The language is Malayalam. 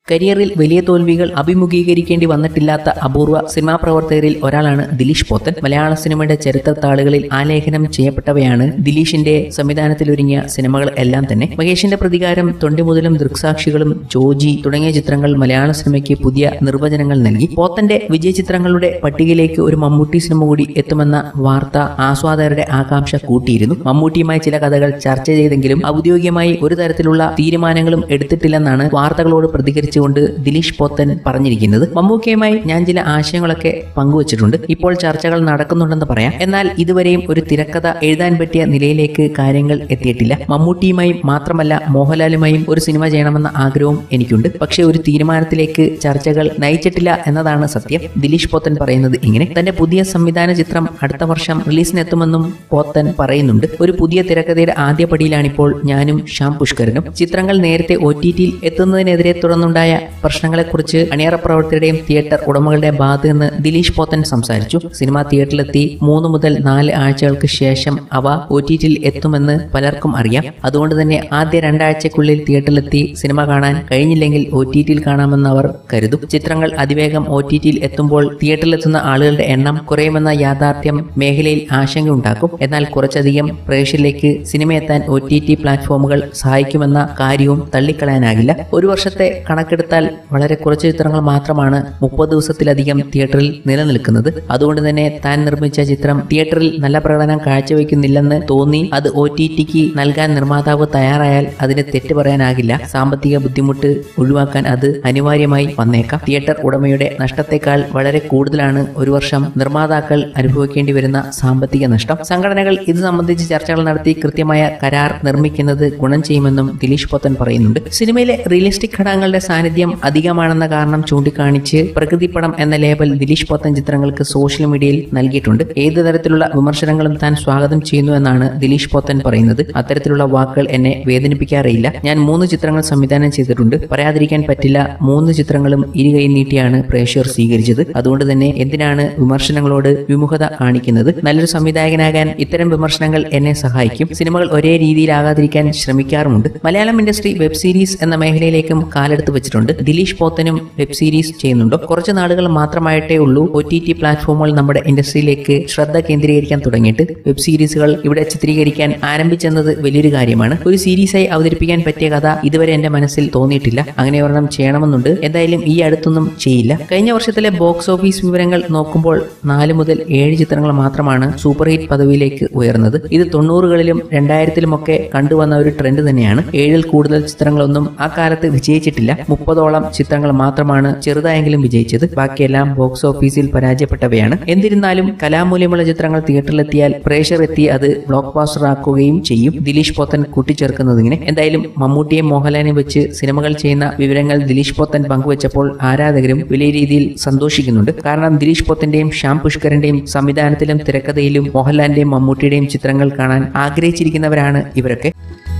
കരിയറിൽ വലിയ തോൽവികൾ അഭിമുഖീകരിക്കേണ്ടി വന്നിട്ടില്ലാത്ത അപൂർവ സിനിമാ പ്രവർത്തകരിൽ ഒരാളാണ് ദിലീഷ് പോത്തൻ മലയാള സിനിമയുടെ ചരിത്രത്താളുകളിൽ ആലേഖനം ചെയ്യപ്പെട്ടവയാണ് ദിലീഷിന്റെ സംവിധാനത്തിലൊരുങ്ങിയ സിനിമകൾ എല്ലാം തന്നെ മഹേഷിന്റെ പ്രതികാരം തൊണ്ടിമുതലും ദൃക്സാക്ഷികളും ജോജി തുടങ്ങിയ ചിത്രങ്ങൾ മലയാള സിനിമയ്ക്ക് പുതിയ നിർവചനങ്ങൾ നൽകി പോത്തന്റെ വിജയ ചിത്രങ്ങളുടെ പട്ടികയിലേക്ക് ഒരു മമ്മൂട്ടി സിനിമ കൂടി എത്തുമെന്ന വാർത്ത ആസ്വാദകരുടെ ആകാംക്ഷ കൂട്ടിയിരുന്നു മമ്മൂട്ടിയുമായി ചില കഥകൾ ചർച്ച ചെയ്തെങ്കിലും ഔദ്യോഗികമായി ഒരു തരത്തിലുള്ള തീരുമാനങ്ങളും എടുത്തിട്ടില്ലെന്നാണ് വാർത്തകളോട് പ്രതികരിച്ചുകൊണ്ട് ദിലീഷ് പോത്തൻ പറഞ്ഞിരിക്കുന്നത് മമ്മൂക്കയുമായി ഞാൻ ചില ആശയങ്ങളൊക്കെ പങ്കുവച്ചിട്ടുണ്ട് ഇപ്പോൾ ചർച്ചകൾ നടക്കുന്നുണ്ടെന്ന് പറയാം എന്നാൽ ഇതുവരെയും ഒരു തിരക്കഥ എഴുതാൻ പറ്റിയ നിലയിലേക്ക് കാര്യങ്ങൾ എത്തിയിട്ടില്ല മമ്മൂട്ടിയുമായും മാത്രമല്ല മോഹൻലാലുമായും ഒരു സിനിമ ചെയ്യണമെന്ന ആഗ്രഹവും എനിക്കുണ്ട് പക്ഷേ ഒരു തീരുമാനത്തിലേക്ക് ചർച്ചകൾ നയിച്ചിട്ടില്ല എന്നതാണ് സത്യം ദിലീഷ് പോത്തൻ പറയുന്നത് ഇങ്ങനെ തന്റെ പുതിയ സംവിധാന ചിത്രം അടുത്ത വർഷം റിലീസിനെത്തുമെന്നും പോത്തൻ പറയുന്നുണ്ട് ഒരു പുതിയ തിരക്കഥയുടെ ആദ്യ പടിയിലാണിപ്പോൾ ഞാനും ശ്യാം പുഷ്കരനും ചിത്രങ്ങൾ നേരത്തെ ഒ ടി ടിയിൽ എത്തുന്നതിനെതിരെ തുടർന്നുണ്ടായ പ്രശ്നങ്ങളെക്കുറിച്ച് അണിയറ പ്രവർത്തകരുടെയും തിയേറ്റർ ഉടമകളുടെ ഭാഗത്ത് നിന്ന് ദിലീഷ് പോത്തൻ സംസാരിച്ചു സിനിമ തിയേറ്ററിലെത്തി മൂന്ന് മുതൽ നാല് ആഴ്ചകൾക്ക് ശേഷം അവ ഒ ടി ടിയിൽ എത്തുമെന്ന് പലർക്കും അറിയാം അതുകൊണ്ട് തന്നെ ആദ്യ രണ്ടാഴ്ചക്കുള്ളിൽ തിയേറ്ററിലെത്തി സിനിമ കാണാൻ കഴിഞ്ഞില്ലെങ്കിൽ ഒ ടി ടിയിൽ കാണാമെന്ന് അവർ കരുതും ചിത്രങ്ങൾ അതിവേഗം ഒ ടി ടിയിൽ എത്തുമ്പോൾ തിയേറ്ററിലെത്തുന്ന ആളുകളുടെ എണ്ണം കുറയുമെന്ന യാഥാർത്ഥ്യം മേഖലയിൽ ആശങ്കയുണ്ടാക്കും എന്നാൽ കുറച്ചധികം പ്രേക്ഷകരിലേക്ക് സിനിമ എത്താൻ ഒ ടി ടി പ്ലാറ്റ്ഫോമുകൾ സഹായിക്കുമെന്ന കാര്യവും തള്ളിക്കളയാനാകില്ല ഒരു വർഷത്തെ കണക്കെടുത്താൽ വളരെ കുറച്ച് ചിത്രങ്ങൾ മാത്രമാണ് മുപ്പത് ദിവസത്തിലധികം തിയേറ്ററിൽ നിലനിൽക്കുന്നത് അതുകൊണ്ട് തന്നെ താൻ നിർമ്മിച്ച ചിത്രം തിയേറ്ററിൽ നല്ല പ്രകടനം കാഴ്ചവെക്കുന്നില്ലെന്ന് തോന്നി അത് ഒ ടി ടിക്ക് നൽകാൻ നിർമ്മാതാവ് തയ്യാറായാൽ അതിന് തെറ്റ് പറയാനാകില്ല സാമ്പത്തിക ബുദ്ധിമുട്ട് ഒഴിവാക്കാൻ അത് അനിവാര്യമായി വന്നേക്കാം തിയേറ്റർ ഉടമയുടെ നഷ്ടത്തെക്കാൾ വളരെ കൂടുതലാണ് ഒരു വർഷം നിർമ്മാതാക്കൾ അനുഭവിക്കേണ്ടി വരുന്ന സാമ്പത്തിക നഷ്ടം സംഘടനകൾ ഇത് സംബന്ധിച്ച് ചർച്ചകൾ നടത്തി കൃത്യമായ കരാർ നിർമ്മിക്കുന്നത് ഗുണം ചെയ്യുമെന്നും ദിലീഷ് പോത്തൻ പറയുന്നുണ്ട് സിനിമയിലെ റിയലിസ്റ്റിക് ഘടകങ്ങളുടെ സാന്നിധ്യം അധികമാണെന്ന കാരണം ചൂണ്ടിക്കാണിച്ച് പ്രകൃതിപ്പടം എന്ന ലേബൽ ദിലീഷ് പോത്തൻ ചിത്രങ്ങൾക്ക് സോഷ്യൽ മീഡിയയിൽ നൽകിയിട്ടുണ്ട് ഏത് തരത്തിലുള്ള വിമർശനങ്ങളും താൻ സ്വാഗതം ചെയ്യുന്നു എന്നാണ് ദിലീഷ് പോത്തൻ പറയുന്നത് അത്തരത്തിലുള്ള വാക്കുകൾ എന്നെ വേദനിപ്പിക്കാറില്ല ഞാൻ മൂന്ന് ചിത്രങ്ങൾ സംവിധാനം ചെയ്തിട്ടുണ്ട് പറയാതിരിക്കാൻ പറ്റില്ല മൂന്ന് ചിത്രങ്ങളും ഇരുകൈ നീട്ടിയാണ് പ്രേക്ഷകർ സ്വീകരിച്ചത് അതുകൊണ്ട് തന്നെ എന്തിനാണ് വിമർശനങ്ങളോട് വിമുഖത കാണിക്കുന്നത് നല്ലൊരു സംവിധായകനാകാൻ ഇത്തരം വിമർശനങ്ങൾ എന്നെ സഹായിക്കും സിനിമകൾ ഒരേ രീതിയിലാകാതിരിക്കാൻ ശ്രമിക്കാറുമുണ്ട് മലയാളം ഇൻഡസ്ട്രി വെബ് സീരീസ് എന്ന മേഖലയിലേക്കും കാലെടുത്ത് വെച്ചിട്ടുണ്ട് ദിലീഷ് പോത്തനും വെബ് സീരീസ് ചെയ്യുന്നുണ്ടോ കുറച്ച് നാളുകൾ മാത്രമായിട്ടേ ഉള്ളൂ ഒ ടി ടി പ്ലാറ്റ്ഫോമുകൾ നമ്മുടെ ഇൻഡസ്ട്രിയിലേക്ക് ശ്രദ്ധ കേന്ദ്രീകരിക്കാൻ തുടങ്ങിയിട്ട് വെബ് സീരീസുകൾ ഇവിടെ ചിത്രീകരിക്കാൻ ആരംഭിച്ചെന്നത് വലിയൊരു കാര്യമാണ് ഒരു സീരീസായി അവതരിപ്പിക്കാൻ പറ്റിയ കഥ ഇതുവരെ എന്റെ മനസ്സിൽ തോന്നിയിട്ടില്ല അങ്ങനെ ഒരെണ്ണം ചെയ്യണമെന്നുണ്ട് എന്തായാലും ഈ അടുത്തൊന്നും ചെയ്യില്ല കഴിഞ്ഞ വർഷത്തിലെ ബോക്സ് ഓഫീസ് വിവരങ്ങൾ നോക്കുമ്പോൾ നാല് മുതൽ ഏഴ് ചിത്രങ്ങൾ മാത്രമാണ് സൂപ്പർ ഹിറ്റ് പദവിയിലേക്ക് ഉയർന്നത് ഇത് തൊണ്ണൂറുകളിലും രണ്ടായിരത്തിലുമൊക്കെ കണ്ടുവന്ന ഒരു ട്രെൻഡ് തന്നെയാണ് ഏഴിൽ കൂടുതൽ ചിത്രങ്ങളൊന്നും ആ കാലത്ത് വിജയിച്ചിട്ടില്ല മുപ്പതോളം ചിത്രങ്ങൾ മാത്രമാണ് ചെറുതായെങ്കിലും വിജയിച്ചത് ബാക്കിയെല്ലാം ബോക്സ് ഓഫീസിൽ പരാജയപ്പെട്ടവയാണ് എന്നിരുന്നാലും കലാമൂല്യമുള്ള ചിത്രങ്ങൾ തിയേറ്ററിലെത്തിയാൽ പ്രേക്ഷർ എത്തി അത് ബ്ലോക്ക് ബാസ്റ്റർ ആക്കുകയും ചെയ്യും ദിലീഷ് പോത്തൻ കൂട്ടിച്ചേർക്കുന്നത് ഇങ്ങനെ എന്തായാലും മമ്മൂട്ടിയെ മോഹൻലാലിനെ വെച്ച് സിനിമകൾ ചെയ്യുന്ന വിവരങ്ങൾ ദിലീഷ് പോത്തൻ പങ്കുവച്ചപ്പോൾ ആരാധകരും വലിയ രീതിയിൽ സന്തോഷിക്കുന്നുണ്ട് കാരണം ദിലീഷ് പോത്തന്റെയും ശ്യാം പുഷ്കറിന്റെയും സംവിധാനത്തിലും തിരക്കഥയിലും മോഹൻലാലിന്റെയും മമ്മൂട്ടിയുടെയും ചിത്രങ്ങൾ കാണാൻ ആഗ്രഹിച്ചിരിക്കുന്നവരാണ് ഇവരൊക്കെ